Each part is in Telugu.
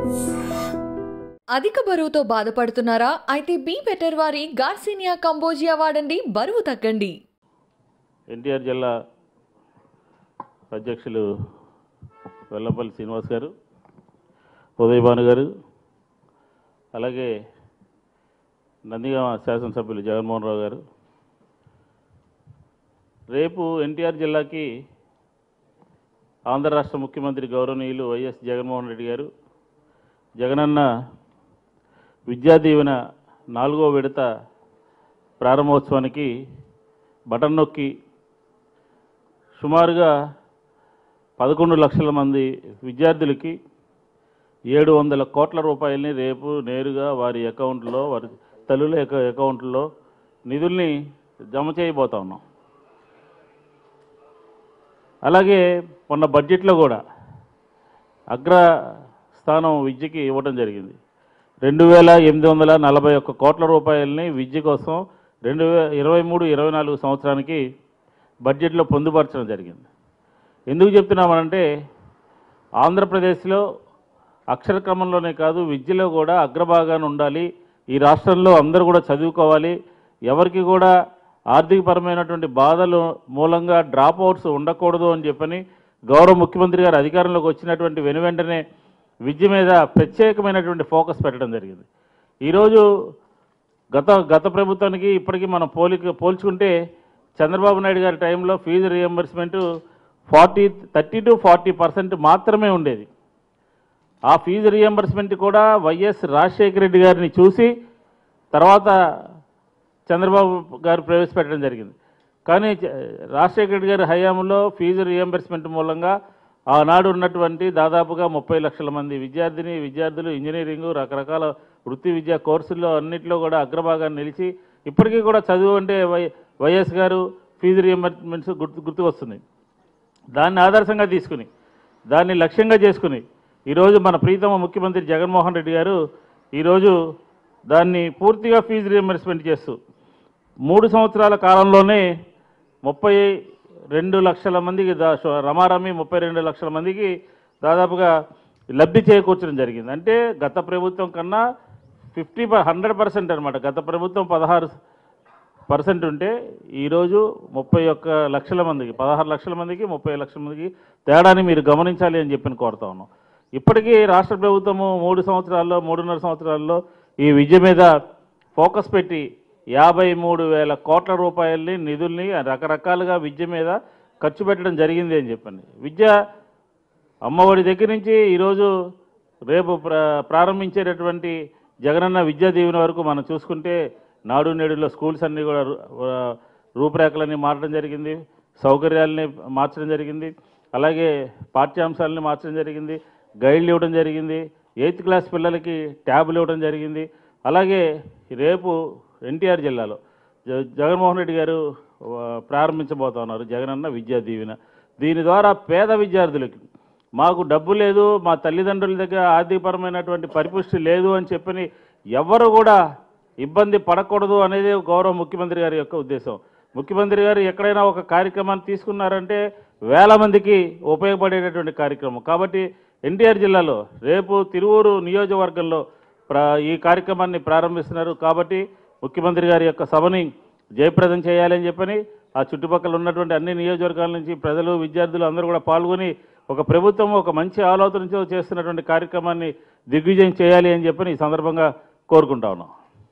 అధిక బరువుతో బాధపడుతున్నారా అయితే బీ బెటర్ వారి గార్సినియా కంబోజియా వాడండి బరువు తగ్గండి ఎన్టీఆర్ జిల్లా అధ్యక్షులు వెల్లంపల్లి శ్రీనివాస్ గారు ఉదయభాను గారు అలాగే నందిగామ శాసనసభ్యులు జగన్మోహన్ రావు గారు రేపు ఎన్టీఆర్ జిల్లాకి ఆంధ్ర రాష్ట్ర ముఖ్యమంత్రి గౌరవనీయులు వైఎస్ జగన్మోహన్ రెడ్డి గారు జగనన్న విద్యా దీవెన నాలుగో విడత ప్రారంభోత్సవానికి బటన్ నొక్కి సుమారుగా పదకొండు లక్షల మంది విద్యార్థులకి ఏడు వందల కోట్ల రూపాయలని రేపు నేరుగా వారి అకౌంట్లో వారి తల్లుల యొక్క అకౌంట్లో నిధుల్ని జమ చేయబోతా ఉన్నాం అలాగే మొన్న బడ్జెట్లో కూడా అగ్ర స్థానం విద్యకి ఇవ్వడం జరిగింది రెండు వేల ఎనిమిది వందల నలభై ఒక్క కోట్ల రూపాయలని విద్య కోసం రెండు వే ఇరవై మూడు ఇరవై నాలుగు సంవత్సరానికి బడ్జెట్లో పొందుపరచడం జరిగింది ఎందుకు చెప్తున్నామనంటే ఆంధ్రప్రదేశ్లో అక్షర క్రమంలోనే కాదు విద్యలో కూడా అగ్రభాగాన ఉండాలి ఈ రాష్ట్రంలో అందరూ కూడా చదువుకోవాలి ఎవరికి కూడా ఆర్థికపరమైనటువంటి బాధలు మూలంగా డ్రాప్ అవుట్స్ ఉండకూడదు అని చెప్పని గౌరవ ముఖ్యమంత్రి గారు అధికారంలోకి వచ్చినటువంటి వెను వెంటనే విద్య మీద ప్రత్యేకమైనటువంటి ఫోకస్ పెట్టడం జరిగింది ఈరోజు గత గత ప్రభుత్వానికి ఇప్పటికీ మనం పోలిక పోల్చుకుంటే చంద్రబాబు నాయుడు గారి టైంలో fee reimbursement forty thirty to forty percent మాత్రమే ఉండేది ఆ ఫీజు రియంబర్స్మెంట్ కూడా వైఎస్ రాజశేఖర రెడ్డి గారిని చూసి తర్వాత చంద్రబాబు గారు ప్రవేశపెట్టడం జరిగింది కానీ చ- రాజశేఖర రెడ్డి గారి హయాంలో ఫీజు రియంబర్స్మెంట్ మూలంగా ఆనాడు ఉన్నటువంటి దాదాపుగా ముప్పై లక్షల మంది విద్యార్థిని విద్యార్థులు ఇంజనీరింగ్ రకరకాల వృత్తి విద్యా కోర్సుల్లో అన్నింటిలో కూడా అగ్రభాగాన్ని నిలిచి ఇప్పటికీ కూడా చదువు అంటే వై వైఎస్ గారు ఫీజు రియంబర్స్మెంట్స్ గుర్తు గుర్తుకొస్తుంది దాన్ని ఆదర్శంగా తీసుకుని దాన్ని లక్ష్యంగా చేసుకుని ఈరోజు మన ప్రీతమ ముఖ్యమంత్రి జగన్మోహన్ రెడ్డి గారు ఈరోజు దాన్ని పూర్తిగా ఫీజు రియంబర్స్మెంట్ చేస్తూ మూడు సంవత్సరాల కాలంలోనే ముప్పై రెండు లక్షల మందికి దా షో- రమారమి ముప్పై రెండు లక్షల మందికి దాదాపుగా లబ్ధి చేకూర్చడం జరిగింది అంటే గత ప్రభుత్వం కన్నా ఫిఫ్టీ హండ్రెడ్ పర్సెంట్ అనమాట గత ప్రభుత్వం పదహారు పర్సెంట్ ఉంటే ఈరోజు ముప్పై ఒక్క లక్షల మందికి పదహారు లక్షల మందికి ముప్పై లక్షల మందికి తేడాని మీరు గమనించాలి అని చెప్పి కోరుతా ఉన్నాం ఇప్పటికీ రాష్ట్ర ప్రభుత్వము మూడు సంవత్సరాల్లో మూడున్నర సంవత్సరాల్లో ఈ విద్య మీద ఫోకస్ పెట్టి యాభై మూడు వేల కోట్ల రూపాయలని నిధుల్ని రకరకాలుగా విద్య మీద ఖర్చు పెట్టడం జరిగింది అని చెప్పండి విద్య అమ్మఒడి దగ్గర నుంచి ఈరోజు రేపు ప్ర ప్రారంభించేటటువంటి జగనన్న విద్యా దీవెన వరకు మనం చూసుకుంటే నాడు నేడులో స్కూల్స్ అన్నీ కూడా రు- ఆ, రూపురేఖలన్నీ మారడం జరిగింది సౌకర్యాలని మార్చడం జరిగింది అలాగే పాఠ్యాంశాలని మార్చడం జరిగింది గైడ్లు ఇవ్వడం జరిగింది ఎయిత్ క్లాస్ పిల్లలకి ట్యాబ్లు ఇవ్వడం జరిగింది అలాగే రేపు ఎన్టీఆర్ జిల్లాలో జ- జగన్మోహన్ రెడ్డి గారు ఆ, ప్రారంభించబోతా ఉన్నారు జగనన్న విద్యా దీవెన దీని ద్వారా పేద విద్యార్థులకి మాకు డబ్బు లేదు మా తల్లిదండ్రుల దగ్గర ఆర్థికపరమైనటువంటి పరిపుష్టి లేదు అని చెప్పని ఎవరు కూడా ఇబ్బంది పడకూడదు అనేది గౌరవ ముఖ్యమంత్రి గారి యొక్క ఉద్దేశం ముఖ్యమంత్రి గారు ఎక్కడైనా ఒక కార్యక్రమాన్ని తీసుకున్నారంటే వేల మందికి ఉపయోగపడేటటువంటి కార్యక్రమం కాబట్టి ఎన్టీఆర్ జిల్లాలో రేపు తిరువూరు నియోజకవర్గంలో ప్ర ఈ కార్యక్రమాన్ని ప్రారంభిస్తున్నారు కాబట్టి ముఖ్యమంత్రి గారి యొక్క సభని జయప్రదం చేయాలని చెప్పని ఆ చుట్టుపక్కల ఉన్నటువంటి అన్ని నియోజకవర్గాల నుంచి ప్రజలు విద్యార్థులు అందరూ కూడా పాల్గొని ఒక ప్రభుత్వం ఒక మంచి ఆలోచనతో చేస్తున్నటువంటి కార్యక్రమాన్ని దిగ్విజయం చేయాలి అని చెప్పని ఈ సందర్భంగా కోరుకుంటా ఉన్నాం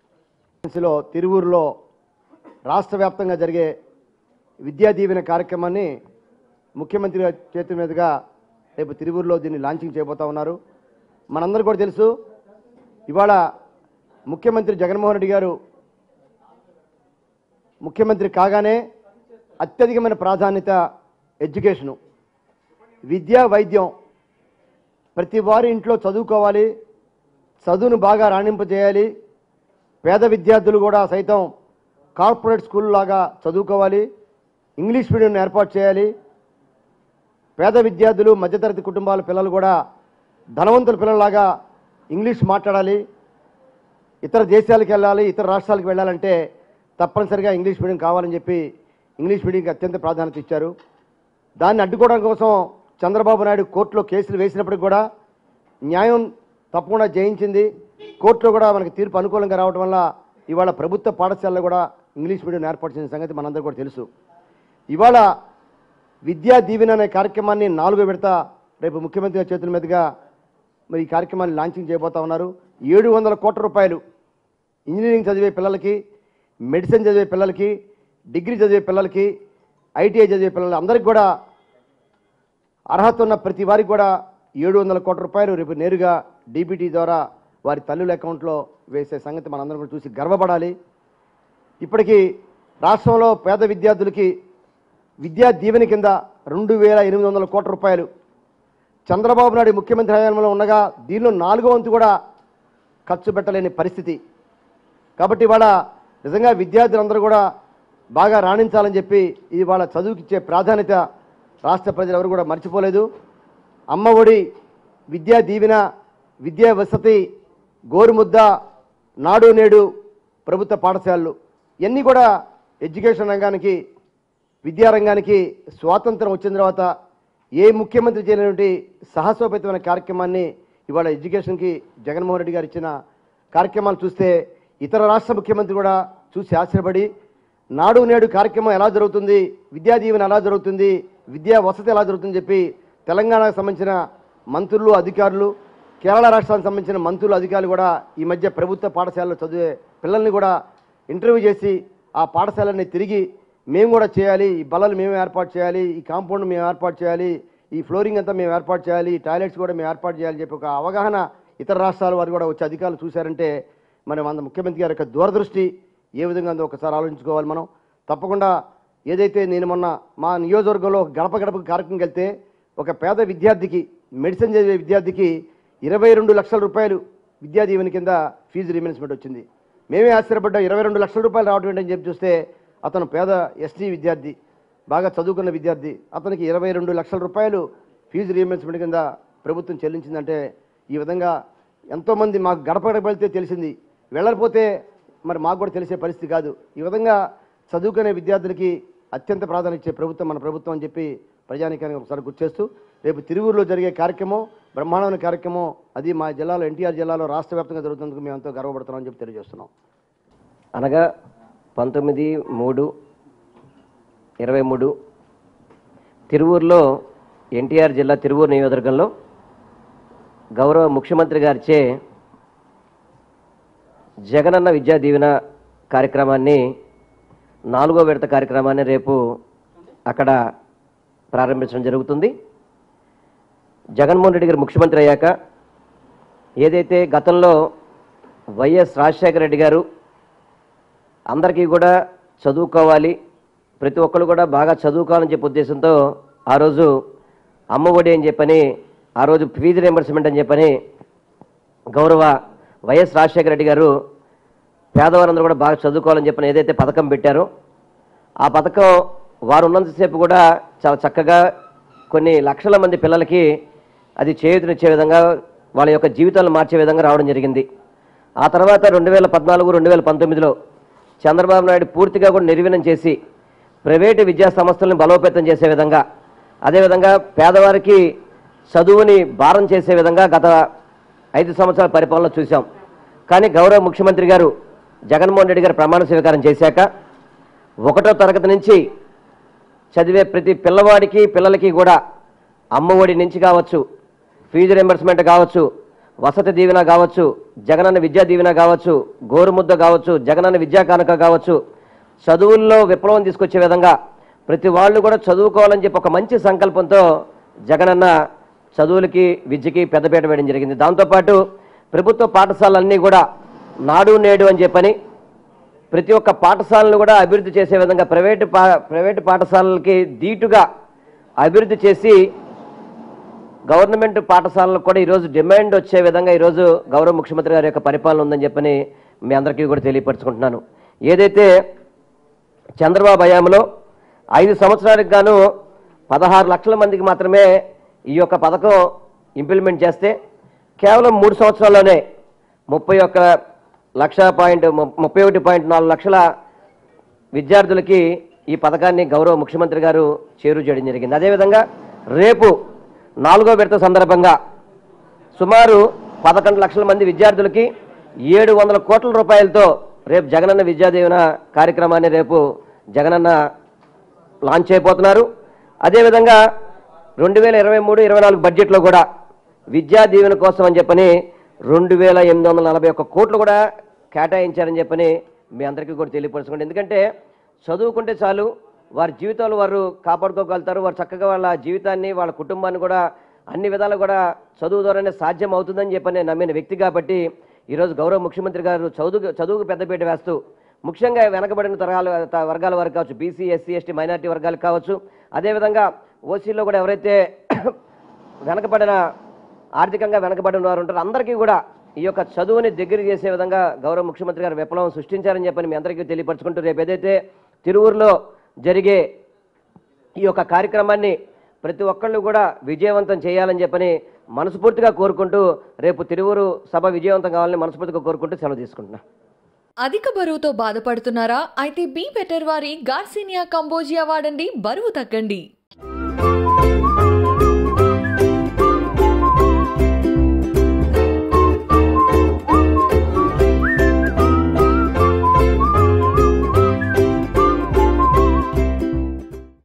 లో తిరువూరులో రాష్ట్ర వ్యాప్తంగా జరిగే విద్యా దీవెన కార్యక్రమాన్ని ముఖ్యమంత్రి గారి చేతుల మీదుగా రేపు తిరువూరులో దీన్ని లాంచింగ్ చేయబోతా ఉన్నారు మనందరూ కూడా తెలుసు ఇవాళ ముఖ్యమంత్రి జగన్మోహన్ రెడ్డి గారు ముఖ్యమంత్రి కాగానే అత్యధికమైన ప్రాధాన్యత ఎడ్యుకేషను విద్య వైద్యం ప్రతి వారి ఇంట్లో చదువుకోవాలి చదువును బాగా రాణింపజేయాలి పేద విద్యార్థులు కూడా సైతం కార్పొరేట్ స్కూల్ లాగా చదువుకోవాలి ఇంగ్లీష్ మీడియం ఏర్పాటు చేయాలి పేద విద్యార్థులు మధ్యతరగతి కుటుంబాల పిల్లలు కూడా ధనవంతుల పిల్లలాగా ఇంగ్లీష్ మాట్లాడాలి ఇతర దేశాలకు వెళ్ళాలి ఇతర రాష్ట్రాలకు వెళ్ళాలంటే తప్పనిసరిగా ఇంగ్లీష్ మీడియం కావాలని చెప్పి ఇంగ్లీష్ మీడియంకి అత్యంత ప్రాధాన్యత ఇచ్చారు దాన్ని అడ్డుకోవడం కోసం చంద్రబాబు నాయుడు కోర్టులో కేసులు వేసినప్పటికి కూడా న్యాయం తప్పకుండా జయించింది కోర్టులో కూడా మనకి తీర్పు అనుకూలంగా రావడం వల్ల ఇవాళ ప్రభుత్వ పాఠశాలలో కూడా ఇంగ్లీష్ మీడియం ఏర్పాటు చేసిన సంగతి మనందరికీ కూడా తెలుసు ఇవాళ విద్యా దీవెన అనే కార్యక్రమాన్ని నాలుగో విడత రేపు ముఖ్యమంత్రి గారి చేతుల మీదుగా మరి ఈ కార్యక్రమాన్ని లాంచింగ్ చేయబోతా ఉన్నారు ఏడు వందల కోట్ల రూపాయలు ఇంజనీరింగ్ చదివే పిల్లలకి మెడిసిన్ చదివే పిల్లలకి డిగ్రీ చదివే పిల్లలకి ఐటీఐ చదివే పిల్లలు అందరికీ కూడా అర్హత ఉన్న ప్రతి వారికి కూడా ఏడు వందల కోట్ల రూపాయలు రేపు నేరుగా డీబీటీ ద్వారా వారి తల్లుల అకౌంట్లో వేసే సంగతి మనందరం కూడా చూసి గర్వపడాలి ఇప్పటికీ రాష్ట్రంలో పేద విద్యార్థులకి విద్యా దీవెన కింద రెండు వేల ఎనిమిది వందల కోట్ల రూపాయలు చంద్రబాబు నాయుడు ముఖ్యమంత్రి హయాంలో ఉండగా దీనిలో నాలుగో వంతు కూడా ఖర్చు పెట్టలేని పరిస్థితి కాబట్టి ఇవాళ నిజంగా విద్యార్థులందరూ కూడా బాగా రాణించాలని చెప్పి ఇవాళ చదువుకిచ్చే ప్రాధాన్యత రాష్ట్ర ప్రజలు ఎవరు కూడా మర్చిపోలేదు అమ్మ ఒడి విద్యా దీవెన విద్యా వసతి గోరుముద్ద నాడు నేడు ప్రభుత్వ పాఠశాలలు ఇవన్నీ కూడా ఎడ్యుకేషన్ రంగానికి విద్యారంగానికి స్వాతంత్రం వచ్చిన తర్వాత ఏ ముఖ్యమంత్రి చేయనటువంటి సాహసోపేతమైన కార్యక్రమాన్ని ఇవాళ ఎడ్యుకేషన్కి జగన్మోహన్ రెడ్డి గారు ఇచ్చిన కార్యక్రమాలు చూస్తే ఇతర రాష్ట్ర ముఖ్యమంత్రి కూడా చూసి ఆశ్చర్యపడి నాడు నేడు కార్యక్రమం ఎలా జరుగుతుంది విద్యా దీవెన ఎలా జరుగుతుంది విద్యా వసతి ఎలా జరుగుతుందని చెప్పి తెలంగాణకు సంబంధించిన మంత్రులు అధికారులు కేరళ రాష్ట్రానికి సంబంధించిన మంత్రులు అధికారులు కూడా ఈ మధ్య ప్రభుత్వ పాఠశాలలో చదివే పిల్లల్ని కూడా ఇంటర్వ్యూ చేసి ఆ పాఠశాలని తిరిగి మేము కూడా చేయాలి ఈ బల్లలు మేము ఏర్పాటు చేయాలి ఈ కాంపౌండ్ మేము ఏర్పాటు చేయాలి ఈ ఫ్లోరింగ్ అంతా మేము ఏర్పాటు చేయాలి ఈ టాయిలెట్స్ కూడా మేము ఏర్పాటు చేయాలని చెప్పి ఒక అవగాహన ఇతర రాష్ట్రాల వారు కూడా వచ్చి అధికారులు చూశారంటే మరి మన ముఖ్యమంత్రి గారి యొక్క దూరదృష్టి ఏ విధంగా ఉందో ఒకసారి ఆలోచించుకోవాలి మనం తప్పకుండా ఏదైతే నేను మొన్న మా నియోజకవర్గంలో ఒక గడప గడప కార్యక్రమం వెళ్తే ఒక పేద విద్యార్థికి మెడిసిన్ చదివే విద్యార్థికి ఇరవై రెండు లక్షల రూపాయలు విద్యా దీవెన కింద ఫీజు రీమెన్స్మెంట్ వచ్చింది మేమే ఆశ్చర్యపడ్డా ఇరవై రెండు లక్షల రూపాయలు రావడం ఏంటని చెప్పి చూస్తే అతను పేద ఎస్టీ విద్యార్థి బాగా చదువుకున్న విద్యార్థి అతనికి ఇరవై రెండు లక్షల రూపాయలు ఫీజు రీఎంబర్స్మెంట్ కింద ప్రభుత్వం చెల్లించిందంటే ఈ విధంగా ఎంతోమంది మాకు గడప గడప వెళ్తే తెలిసింది వెళ్ళకపోతే మరి మాకు కూడా తెలిసే పరిస్థితి కాదు ఈ విధంగా చదువుకునే విద్యార్థులకి అత్యంత ప్రాధాన్యత ఇచ్చే ప్రభుత్వం మన ప్రభుత్వం అని చెప్పి ప్రజానికానికి ఒకసారి గుర్తు చేస్తూ రేపు తిరువూరులో జరిగే కార్యక్రమం బ్రహ్మాండమైన కార్యక్రమం అది మా జిల్లాలో ఎన్టీఆర్ జిల్లాలో రాష్ట్ర వ్యాప్తంగా జరుగుతున్నందుకు మేము ఎంతో గర్వపడుతున్నామని చెప్పి తెలియజేస్తున్నాం అనగా పంతొమ్మిది మూడు ఇరవై మూడు తిరువూరులో ఎన్టీఆర్ జిల్లా తిరువూరు నియోజకవర్గంలో గౌరవ ముఖ్యమంత్రి గారిచే జగనన్న విద్యా దీవెన కార్యక్రమాన్ని నాలుగో విడత కార్యక్రమాన్ని రేపు అక్కడ ప్రారంభించడం జరుగుతుంది జగన్మోహన్ రెడ్డి గారు ముఖ్యమంత్రి అయ్యాక ఏదైతే గతంలో వైఎస్ రాజశేఖర రెడ్డి గారు అందరికీ కూడా చదువుకోవాలి ప్రతి ఒక్కరు కూడా బాగా చదువుకోవాలని చెప్పే ఉద్దేశంతో ఆ రోజు అమ్మఒడి అని చెప్పని ఆ రోజు ఫీజు రియంబర్స్మెంట్ అని చెప్పని గౌరవ వైఎస్ రాజశేఖర రెడ్డి గారు పేదవారందరూ కూడా బాగా చదువుకోవాలని చెప్పని ఏదైతే పథకం పెట్టారో ఆ పథకం వారు ఉన్నంతసేపు కూడా చాలా చక్కగా కొన్ని లక్షల మంది పిల్లలకి అది చేయూతనిచ్చే విధంగా వాళ్ళ యొక్క జీవితాలను మార్చే విధంగా రావడం జరిగింది ఆ తర్వాత రెండు వేల పద్నాలుగు రెండు వేల పంతొమ్మిదిలో చంద్రబాబు నాయుడు పూర్తిగా కూడా నిర్వీనం చేసి ప్రైవేటు విద్యా సంస్థలను బలోపేతం చేసే విధంగా అదేవిధంగా పేదవారికి చదువుని భారం చేసే విధంగా గత ఐదు సంవత్సరాల పరిపాలన చూశాం కానీ గౌరవ ముఖ్యమంత్రి గారు జగన్మోహన్ రెడ్డి గారు ప్రమాణ స్వీకారం చేశాక ఒకటో తరగతి నుంచి చదివే ప్రతి పిల్లవాడికి పిల్లలకి కూడా అమ్మఒడి నుంచి కావచ్చు ఫీజు రింబర్స్మెంట్ కావచ్చు వసతి దీవెన కావచ్చు జగనన్న విద్యా దీవెన కావచ్చు గోరుముద్ద కావచ్చు జగనన్న విద్యా కానుక కావచ్చు చదువుల్లో విప్లవం తీసుకొచ్చే విధంగా ప్రతి వాళ్ళు కూడా చదువుకోవాలని చెప్పి ఒక మంచి సంకల్పంతో జగనన్న చదువులకి విద్యకి పెద్దపీట వేయడం జరిగింది దాంతోపాటు ప్రభుత్వ పాఠశాలన్నీ కూడా నాడు నేడు అని చెప్పని ప్రతి ఒక్క పాఠశాలను కూడా అభివృద్ధి చేసే విధంగా ప్రైవేటు పా ప్రైవేటు పాఠశాలలకి ధీటుగా అభివృద్ధి చేసి గవర్నమెంట్ పాఠశాలలకు కూడా ఈరోజు డిమాండ్ వచ్చే విధంగా ఈరోజు గౌరవ ముఖ్యమంత్రి గారి యొక్క పరిపాలన ఉందని చెప్పని మీ అందరికీ కూడా తెలియపరచుకుంటున్నాను ఏదైతే చంద్రబాబు హయాంలో ఐదు సంవత్సరాలకు గాను పదహారు లక్షల మందికి మాత్రమే ఈ యొక్క పథకం ఇంప్లిమెంట్ చేస్తే కేవలం మూడు సంవత్సరాల్లోనే ముప్పై ఒక్క లక్ష పాయింట్ ము- ముప్పై ఒకటి పాయింట్ నాలుగు లక్షల విద్యార్థులకి ఈ పథకాన్ని గౌరవ ముఖ్యమంత్రి గారు చేరు చేయడం జరిగింది అదేవిధంగా రేపు నాలుగో విడత సందర్భంగా సుమారు పదకొండు లక్షల మంది విద్యార్థులకి ఏడు వందల కోట్ల రూపాయలతో రేపు జగనన్న విద్యాదీవెన కార్యక్రమాన్ని రేపు జగనన్న లాంచ్ చేయబోతున్నారు అదేవిధంగా రెండు వేల ఇరవై మూడు ఇరవై నాలుగు బడ్జెట్లో కూడా విద్యా దీవెన కోసం అని చెప్పని రెండు వేల ఎనిమిది వందల నలభై ఒక్క కోట్లు కూడా కేటాయించారని చెప్పని మీ అందరికీ కూడా తెలియపరచుకోండి ఎందుకంటే చదువుకుంటే చాలు వారి జీవితాలు వారు కాపాడుకోగలుగుతారు వారు చక్కగా వాళ్ళ జీవితాన్ని వాళ్ళ కుటుంబాన్ని కూడా అన్ని విధాలు కూడా చదువు ద్వారానే సాధ్యం అవుతుందని చెప్పని నేను నమ్మిన వ్యక్తి కాబట్టి ఈరోజు గౌరవ ముఖ్యమంత్రి గారు చదువు చదువుకు పెద్దపీట వేస్తూ ముఖ్యంగా వెనకబడిన తరగాల త- వర్గాల వారికి కావచ్చు బీసీ ఎస్సీ ఎస్టీ మైనార్టీ వర్గాలకు కావచ్చు అదేవిధంగా ఓసీలో కూడా ఎవరైతే వెనకబడిన ఆర్థికంగా వెనకబడిన వారు ఉంటారో అందరికీ కూడా ఈ యొక్క చదువుని దగ్గర చేసే విధంగా గౌరవ ముఖ్యమంత్రి గారు విప్లవం సృష్టించారని చెప్పని మీ అందరికీ తెలియపరచుకుంటూ రేపు ఏదైతే తిరువురులో జరిగే ఈ యొక్క కార్యక్రమాన్ని ప్రతి ఒక్కళ్ళు కూడా విజయవంతం చేయాలని చెప్పని మనస్ఫూర్తిగా కోరుకుంటూ రేపు తిరువురు సభ విజయవంతం కావాలని మనస్ఫూర్తిగా కోరుకుంటూ సెలవు తీసుకుంటున్నా అధిక బరువుతో బాధపడుతున్నారా అయితే బీ బెటర్ వారి గార్సినియా కంబోజియా వాడండి బరువు తగ్గండి